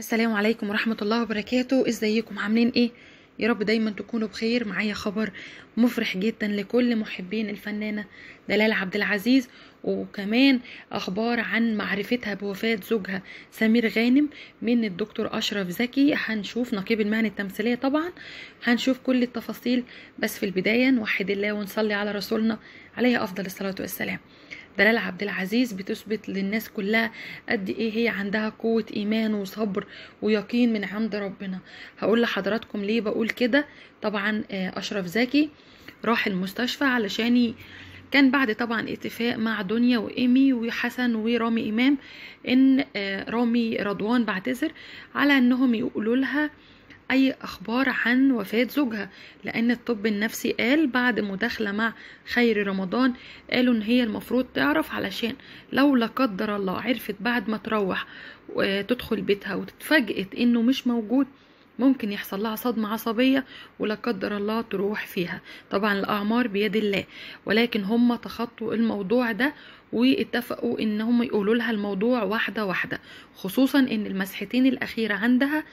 السلام عليكم ورحمة الله وبركاته ازيكم عاملين ايه يا رب دايما تكونوا بخير معايا خبر مفرح جدا لكل محبين الفنانة دلال عبد العزيز وكمان اخبار عن معرفتها بوفاة زوجها سمير غانم من الدكتور اشرف زكي هنشوف نقيب المهنة التمثيلية طبعا هنشوف كل التفاصيل بس في البداية نوحد الله ونصلي على رسولنا عليه افضل الصلاة والسلام دلال عبد العزيز بتثبت للناس كلها قد ايه هي عندها قوة ايمان وصبر ويقين من عند ربنا هقول لحضراتكم ليه بقول كده طبعا اشرف زكي راح المستشفى علشان كان بعد طبعا اتفاق مع دنيا وايمي وحسن ورامي امام ان رامي رضوان بعتذر على انهم يقولوا لها اي اخبار عن وفاة زوجها لان الطب النفسي قال بعد مداخلة مع خير رمضان قالوا ان هي المفروض تعرف علشان لو لا قدر الله عرفت بعد ما تروح وتدخل بيتها وتتفاجئت انه مش موجود ممكن يحصل لها صدمة عصبية ولا قدر الله تروح فيها طبعا الأعمار بيد الله ولكن هم تخطوا الموضوع ده واتفقوا ان هم يقولوا لها الموضوع واحدة واحدة خصوصا ان المسحتين الأخيرة عندها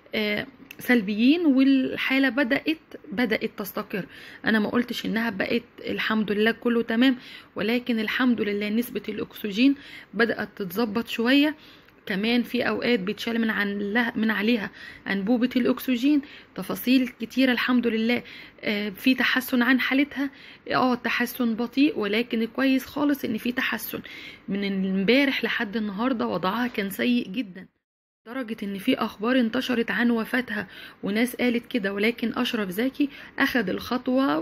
سلبيين والحالة بدأت بدأت تستقر أنا ما قلتش إنها بقت الحمد لله كله تمام ولكن الحمد لله نسبة الأكسجين بدأت تتظبط شوية كمان في اوقات بيتشال من عن من عليها انبوبه الاكسجين تفاصيل كتيره الحمد لله آه في تحسن عن حالتها اه تحسن بطيء ولكن كويس خالص ان في تحسن من امبارح لحد النهارده وضعها كان سيء جدا لدرجة ان في اخبار انتشرت عن وفاتها وناس قالت كده ولكن اشرف زكي اخد الخطوة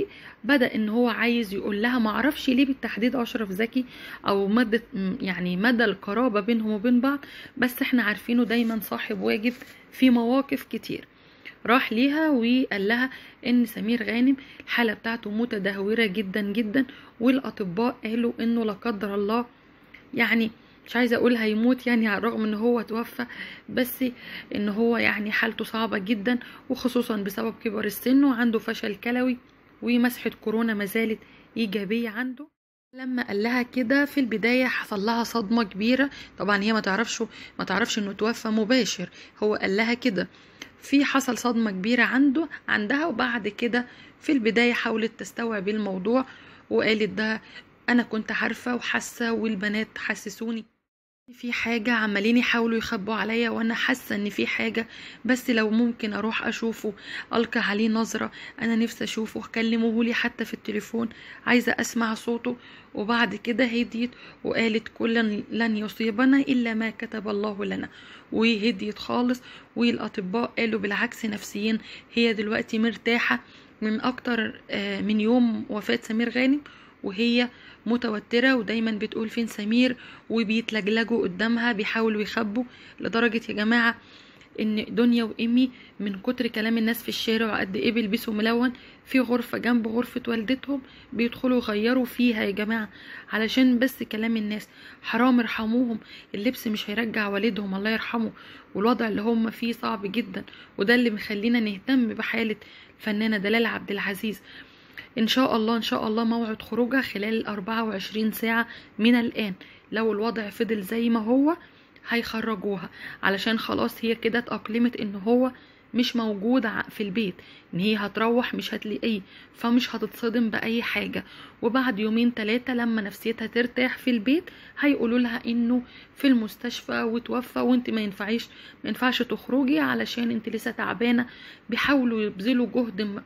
وبدأ ان هو عايز يقول لها معرفش ليه بالتحديد اشرف زكي او مدى يعني مدى القرابة بينهم وبين بعض بس احنا عارفينه دايما صاحب واجب في مواقف كتير راح ليها وقال لها ان سمير غانم الحالة بتاعته متدهورة جدا جدا والاطباء قالوا انه لا قدر الله يعني مش عايزه اقول هيموت يعني على الرغم ان هو توفى بس ان هو يعني حالته صعبه جدا وخصوصا بسبب كبر السن وعنده فشل كلوي ومسحه كورونا ما زالت ايجابيه عنده لما قال لها كده في البداية حصل لها صدمة كبيرة طبعا هي ما تعرفش ما تعرفش انه توفى مباشر هو قال لها كده في حصل صدمة كبيرة عنده عندها وبعد كده في البداية حاولت تستوعب الموضوع وقالت ده انا كنت عارفة وحاسة والبنات حسسوني في حاجة عمالين يحاولوا يخبوا عليا وانا حاسة ان في حاجة بس لو ممكن اروح اشوفه القى عليه نظرة انا نفسي اشوفه كلموه لي حتى في التليفون عايزة اسمع صوته وبعد كده هديت وقالت كلا لن يصيبنا الا ما كتب الله لنا وهديت خالص والاطباء قالوا بالعكس نفسيا هي دلوقتي مرتاحة من اكتر من يوم وفاة سمير غانم وهي متوترة ودايما بتقول فين سمير وبيتلجلجوا قدامها بيحاولوا يخبوا لدرجة يا جماعة ان دنيا وايمي من كتر كلام الناس في الشارع وقد ايه بيلبسوا ملون في غرفة جنب غرفة والدتهم بيدخلوا يغيروا فيها يا جماعة علشان بس كلام الناس حرام ارحموهم اللبس مش هيرجع والدهم الله يرحمه والوضع اللي هم فيه صعب جدا وده اللي مخلينا نهتم بحالة الفنانة دلال عبد العزيز ان شاء الله ان شاء الله موعد خروجها خلال 24 ساعة من الان لو الوضع فضل زي ما هو هيخرجوها علشان خلاص هي كده اتأقلمت ان هو مش موجود في البيت ان هي هتروح مش هتلاقيه فمش هتتصدم باي حاجه وبعد يومين ثلاثه لما نفسيتها ترتاح في البيت هيقولوا لها انه في المستشفى وتوفى وانت ما ينفعيش ما ينفعش تخرجي علشان انت لسه تعبانه بيحاولوا يبذلوا جهد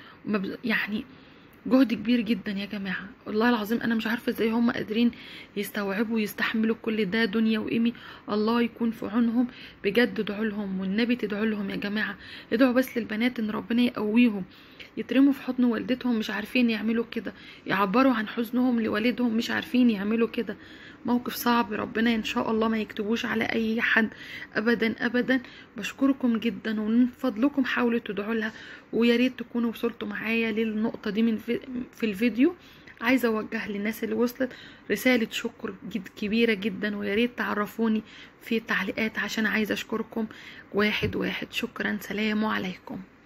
يعني جهد كبير جدا يا جماعة والله العظيم أنا مش عارفة ازاي هم قادرين يستوعبوا ويستحملوا كل ده دنيا وإيمي الله يكون في عونهم بجد ادعوا لهم والنبي تدعوا لهم يا جماعة ادعوا بس للبنات إن ربنا يقويهم يترموا في حضن والدتهم مش عارفين يعملوا كده يعبروا عن حزنهم لوالدهم مش عارفين يعملوا كده موقف صعب ربنا ان شاء الله ما يكتبوش على اي حد ابدا ابدا بشكركم جدا ومن فضلكم حاولوا تدعوا لها ويا ريت تكونوا وصلتوا معايا للنقطه دي من في, في الفيديو عايزه اوجه للناس اللي وصلت رساله شكر جد كبيره جدا ويا ريت تعرفوني في التعليقات عشان عايزه اشكركم واحد واحد شكرا سلام عليكم